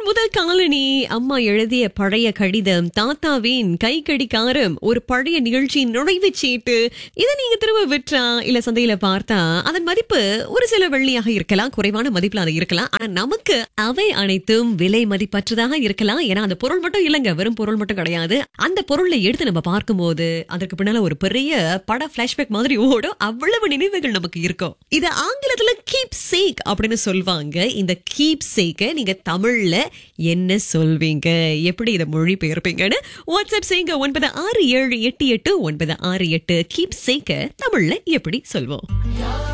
முதல் காலனி அம்மா எழுதிய பழைய கடிதம் தாத்தாவின் கை கடிகாரம் ஒரு பழைய நிகழ்ச்சியின் நுழைவுச் சீட்டு இதை நீங்க திரும்ப விற்றா இல்ல சந்தையில பார்த்தா அதன் மதிப்பு ஒரு சில வெள்ளியாக இருக்கலாம் குறைவான மதிப்புல அது இருக்கலாம் ஆனா நமக்கு அவை அனைத்தும் விலை மதிப்பற்றதாக இருக்கலாம் ஏன்னா அந்த பொருள் மட்டும் இல்லைங்க வெறும் பொருள் மட்டும் கிடையாது அந்த பொருளை எடுத்து நம்ம பார்க்கும்போது அதற்கு பின்னால ஒரு பெரிய பட பிளாஷ்பேக் மாதிரி ஓடும் அவ்வளவு நினைவுகள் நமக்கு இருக்கும் இது ஆங்கிலத்துல கீப் சேக் அப்படின்னு சொல்வாங்க இந்த கீப் சேக்க நீங்க தமிழ்ல என்ன சொல்வீங்க எப்படி இதை மொழி பெயர்ப்பீங்கன்னு வாட்ஸ்அப் செய்யுங்க ஒன்பது ஆறு ஏழு எட்டு எட்டு ஒன்பது ஆறு எட்டு கீப் சேக்க தமிழ்ல எப்படி சொல்வோம்